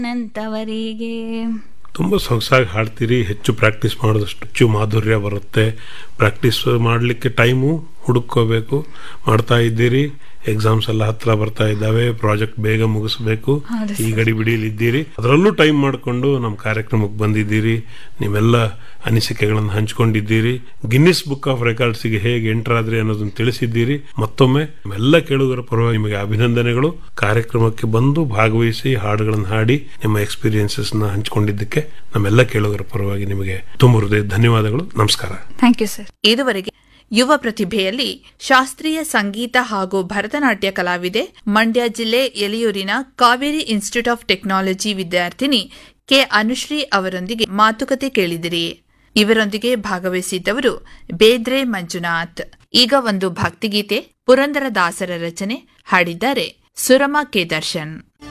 ನಂತವರಿಗೆ ತುಂಬ ಸೊಗಸಾಗಿ ಹಾಡ್ತೀರಿ ಹೆಚ್ಚು ಪ್ರಾಕ್ಟೀಸ್ ಮಾಡಿದಷ್ಟು ಹೆಚ್ಚು ಮಾಧುರ್ಯ ಬರುತ್ತೆ ಪ್ರಾಕ್ಟೀಸ್ ಮಾಡಲಿಕ್ಕೆ ಟೈಮು ಹುಡುಕೋಬೇಕು ಮಾಡ್ತಾ ಇದ್ದೀರಿ ಎಕ್ಸಾಮ್ಸ್ ಎಲ್ಲ ಹತ್ರ ಬರ್ತಾ ಇದ್ದಾವೆ ಪ್ರಾಜೆಕ್ಟ್ ಬೇಗ ಮುಗಿಸ್ಬೇಕು ಹೌದು ಈ ಗಡಿ ಬಿಡಿಯಲ್ಲಿ ಇದ್ದೀರಿ ಅದರಲ್ಲೂ ಟೈಮ್ ಮಾಡಿಕೊಂಡು ನಮ್ಮ ಕಾರ್ಯಕ್ರಮಕ್ಕೆ ಬಂದಿದ್ದೀರಿ ನೀವೆಲ್ಲ ಅನಿಸಿಕೆಗಳನ್ನು ಹಂಚ್ಕೊಂಡಿದ್ದೀರಿ ಗಿನ್ನಿಸ್ ಬುಕ್ ಆಫ್ ರೆಕಾರ್ಡ್ಸ್ಗೆ ಹೇಗೆ ಎಂಟರ್ ಆದ್ರಿ ಅನ್ನೋದನ್ನ ತಿಳಿಸಿದ್ದೀರಿ ಮತ್ತೊಮ್ಮೆ ಎಲ್ಲ ಕೇಳುಗರ ಪರವಾಗಿ ನಿಮಗೆ ಅಭಿನಂದನೆಗಳು ಕಾರ್ಯಕ್ರಮಕ್ಕೆ ಬಂದು ಭಾಗವಹಿಸಿ ಹಾಡುಗಳನ್ನು ಹಾಡಿ ನಿಮ್ಮ ಎಕ್ಸ್ಪೀರಿಯನ್ಸಸ್ ನ ಹಂಚಿಕೊಂಡಿದ್ದಕ್ಕೆ ನಮ್ಮೆಲ್ಲ ಕೇಳುಗರ ಪರವಾಗಿ ನಿಮಗೆ ತುಂಬ ಹೃದಯ ಧನ್ಯವಾದಗಳು ನಮಸ್ಕಾರ ಥ್ಯಾಂಕ್ ಯು ಸರ್ ಇದುವರೆಗೆ ಯುವ ಪ್ರತಿಭೆಯಲ್ಲಿ ಶಾಸ್ತ್ರೀಯ ಸಂಗೀತ ಹಾಗೂ ಭರತನಾಟ್ಯ ಕಲಾವಿದೆ ಮಂಡ್ಯ ಜಿಲ್ಲೆ ಎಲಿಯೂರಿನ ಕಾವೇರಿ ಇನ್ಸ್ಟಿಟ್ಯೂಟ್ ಆಫ್ ಟೆಕ್ನಾಲಜಿ ವಿದ್ಯಾರ್ಥಿನಿ ಕೆ ಅನುಶ್ರೀ ಅವರೊಂದಿಗೆ ಮಾತುಕತೆ ಕೇಳಿದಿರಿ ಇವರೊಂದಿಗೆ ಭಾಗವಹಿಸಿದ್ದವರು ಬೇದ್ರೆ ಮಂಜುನಾಥ್ ಈಗ ಒಂದು ಭಕ್ತಿಗೀತೆ ಪುರಂದರದಾಸರ ರಚನೆ ಹಾಡಿದ್ದಾರೆ ಸುರಮ ಕೆ ದರ್ಶನ್